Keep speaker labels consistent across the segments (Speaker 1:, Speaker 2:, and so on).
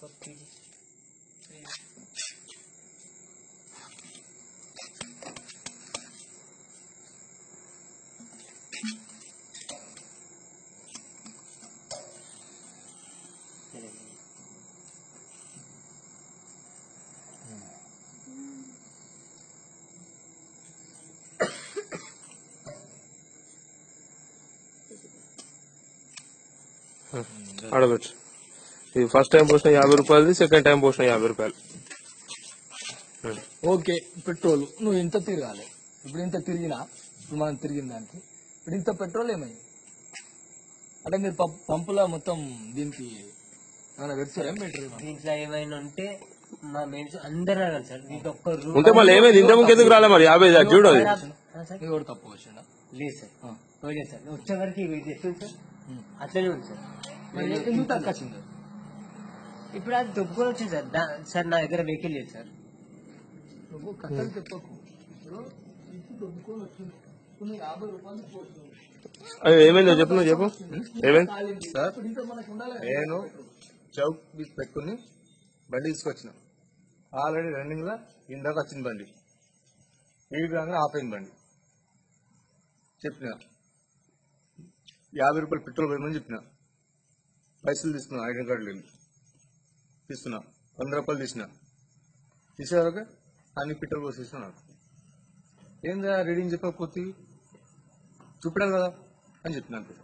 Speaker 1: ఆడవచ్చు ఇది first time పోసిన యాభై రూపాయలది సెకండ్ టైం పోసిన యాభై రూపాయలు
Speaker 2: ఓకే పెట్రోల్ నువ్వు ఇంత తిరగాలి ఇప్పుడు ఇంత తిరిగినా ఇప్పుడు మనం తిరిగిన దానికి ఇప్పుడు ఇంత పెట్రోల్ ఏమైంది అంటే మీరు పంప్- పంపులో మొత్తం దీనికి ఏమైనా పెడతారా మీటర్
Speaker 3: దీంట్లో ఏమైనా ఉంటే మా మెయిన్స్ అందరూ అడగాలి సార్ దీంట్లో ఒక్క రూపాయి
Speaker 1: ఉంటే మళ్ళీ ఏమైంది ఇంత ముందు ఎందుకు రాలే మరి యాభై దాకా చూడు అది
Speaker 3: ఆ, సార్
Speaker 2: ఇది కూడా తప్పు వచ్చిందా
Speaker 3: లేదు సార్ పోయలేదు సార్ వచ్చే వరకు వెయిట్ చేస్తుంది సార్ అట్లనే ఉంది సార్
Speaker 2: మరి ఎందుకు తక్కువ వచ్చింది
Speaker 3: ఇప్పుడు అది దొబ్బుకొని వచ్చింది సార్ దా- సార్ నా దగ్గర వెహికల్ లేదు సార్
Speaker 2: నువ్వు కథలు చెప్పకు ఇప్పుడు ఇది దొబ్బుకొని వచ్చింది ఇప్పుడు నువ్వు యాభై రూపాయలు పోతున్నావు.
Speaker 1: అది ఏమైందో చెప్పు నువ్వు చెప్పు ఏమైంది
Speaker 2: కాలింది.
Speaker 4: సార్
Speaker 2: ఇప్పుడు ఇంత మనకు ఉండాలి కదా.
Speaker 4: నేను చౌక్ బీచ్ పెట్టుకుని బండి తీసుకొచ్చిన ఆల్రెడీ రన్నింగ్ లో ఇందాక వచ్చింది బండి స్పీడ్ రాగానే ఆపోయింది బండి చెప్పిన యాభై రూపాయలు పెట్రోల్ పోయమని చెప్పిన పైసలు తీసుకున్నా ఐడెంటి కార్డు లేదు తీసుకున్నా వంద రూపాయలు తీసిన తీసేవరకు అన్ని పెట్రోల్ పోసేసిన నాకు ఏందా రీడింగ్ చెప్పకపోతే చూపెడాలి కదా అని చెప్పిన అంతే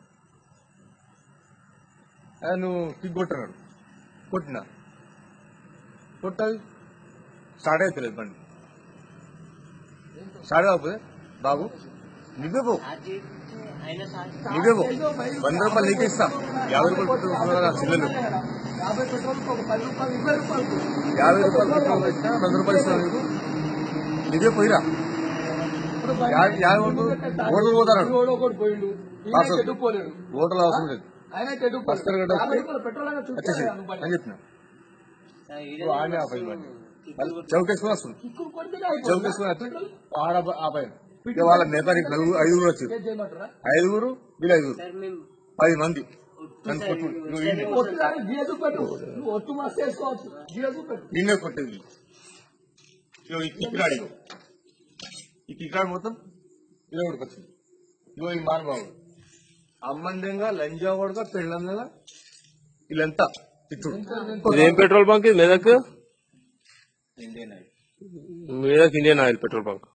Speaker 4: ఆ, నువ్వు కిక్ కొట్టినాడు కొట్టినా కొట్టాలి స్టార్ట్ అవుతలేదు బండి స్టార్ట్ కాకపోతే బాబు నువ్వే పో
Speaker 3: అది అయినా సార్
Speaker 4: నువ్వే పో వంద రూపాయలు నీకే ఇస్తా యాభై రూపాయలు పెట్రోల్ కొనుక్కున్నా చిల్లలు
Speaker 2: యాభై పెట్రోల్కి ఒక పది రూపాయలు ఇరవై రూపాయలు
Speaker 4: యాభై రూపాయలు పెట్రోల్ పెట్టినా వంద రూపాయలు ఇస్తాను నీకు నువ్వే పోయిరా
Speaker 2: ఇప్పుడు బండి
Speaker 4: యా- యాభై రూపాయలు ఓటలు పోతాడు
Speaker 2: ఎవడో ఒకడు పోయిండు ఈయన
Speaker 4: పాస్
Speaker 2: చెడ్డు పోలేడు
Speaker 4: ఓటలు అవసరం లేదు
Speaker 2: ఆయన చెడ్డు
Speaker 4: బస్ కరగడ
Speaker 2: యాభై రూపాయల పెట్రోల్ అయినా
Speaker 4: వచ్చేసి
Speaker 2: చూపించాలి నువ్వు బండి.
Speaker 4: అని చెప్పిన
Speaker 3: సార్ ఈడ
Speaker 4: నువ్వు ఆడనే ఆపాయి బండి మళ్ళీ చౌకేసుకుని వస్తుంది
Speaker 2: కిక్కురు కొడితేనే అయిపోతుంది.
Speaker 4: చౌకేసుకుని వస్తే ఆడ ఆపాయి ఇక వాళ్ళ మెకానిక్ నలుగురు ఐదుగురు వచ్చారు
Speaker 2: ఏం చేయమంటారా
Speaker 4: ఐదుగురు వీళ్ళు ఐదుగురు
Speaker 3: సార్ మేము
Speaker 4: పది మంది
Speaker 3: ఒట్టు
Speaker 4: నన్ను
Speaker 3: సార్
Speaker 4: కొట్టు. నువ్వు
Speaker 3: సార్,
Speaker 4: ఈయన-
Speaker 2: ఒట్టు కానీ గియదు పెట్టు నువ్వు ఒట్టు మస్తు వేసుకోవచ్చు గియదు పెట్టు
Speaker 4: నిన్నే కొట్టేది ఇగో ఈ కిక్కిరాడు ఇగో. ఈ కిక్కిరాడు మొత్తం ఇలా ఉడకొచ్చింది ఇగో ఈ మానబాబు అమ్మందంగా లంజావాడుగా పెళ్ళంగా వీళ్ళంతా తిట్టుడు
Speaker 1: ఇది ఏం పెట్రోల్ బంక్ ఇది Medak
Speaker 4: Indian Oil
Speaker 1: Medak Indian Oil petrol bunk